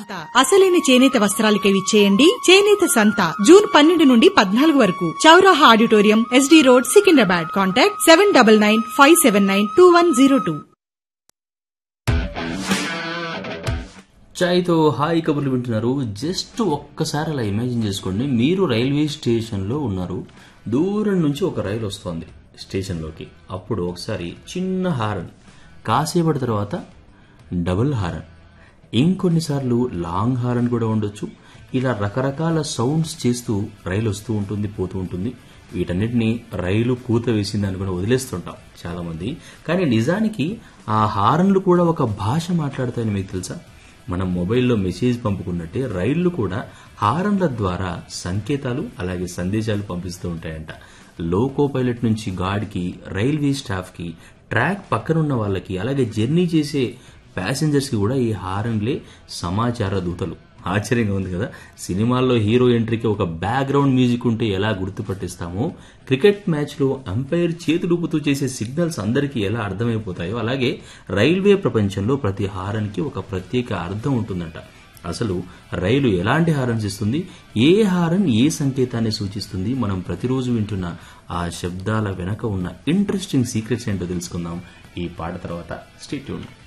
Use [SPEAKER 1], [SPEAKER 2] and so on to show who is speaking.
[SPEAKER 1] సంత అసలైన చేనేత వస్త్రాలకే విచ్చేయండి చేనేత సంత జూన్ పన్నెండు నుండి పద్నాలుగు వరకు చౌరాహా auditorium SD road Secunderabad contact seven double nine five seven nine two one zero two
[SPEAKER 2] చాయ్తో హాయ్ కబుర్లు వింటున్నారు జస్ట్ ఒక్కసారి అలా ఇమాజిన్ చేసుకోండి మీరు రైల్వే స్టేషన్లో ఉన్నారు దూరం నుంచి ఒక రైలు వస్తోంది స్టేషన్లోకి అప్పుడు ఒకసారి చిన్న హారన్ కాసేపటి తర్వాత డబుల్ హారన్ ఇంకొన్నిసార్లు లాంగ్ హారన్ కూడా ఉండొచ్చు ఇలా రకరకాల సౌండ్స్ చేస్తూ రైలు వస్తూ ఉంటుంది పోతూ ఉంటుంది వీటన్నిటిని రైలు కూత వేసిందని కూడా వదిలేస్తుంటాం చాలా మంది కానీ నిజానికి ఆ హారన్లు కూడా ఒక భాష మాట్లాడతాయని మీకు తెలుసా మనం మొబైల్లో మెసేజ్ పంపుకున్నట్టే రైళ్లు కూడా హారన్ల ద్వారా సంకేతాలు అలాగే సందేశాలు పంపిస్తూ ఉంటాయంట లోకో పైలట్ నుంచి గార్డ్కి రైల్వే స్టాఫ్కి ట్రాక్ పక్కనున్న వాళ్ళకి అలాగే జర్నీ చేసే ప్యాసింజర్స్కి కూడా ఈ హారన్లే సమాచార దూతలు ఆశ్చర్యంగా ఉంది కదా సినిమాల్లో హీరో ఎంట్రీకి ఒక బ్యాక్గ్రౌండ్ మ్యూజిక్ ఉంటే ఎలా గుర్తుపట్టిస్తామో క్రికెట్ మ్యాచ్లో అంపైర్ చేతులుపుతూ చేసే సిగ్నల్స్ అందరికీ ఎలా అర్థమైపోతాయో అలాగే రైల్వే ప్రపంచంలో ప్రతి హారన్కి ఒక ప్రత్యేక అర్థం ఉంటుందంట అసలు రైలు ఎలాంటి హారన్స్ ఇస్తుంది ఏ హారన్ ఏ సంకేతాన్ని సూచిస్తుంది మనం ప్రతిరోజు వింటున్న ఆ శబ్దాల వెనక ఉన్న ఇంట్రెస్టింగ్ సీక్రెట్స్ ఏంటో తెలుసుకుందాం ఈ పాట తర్వాత స్టేట్యూన్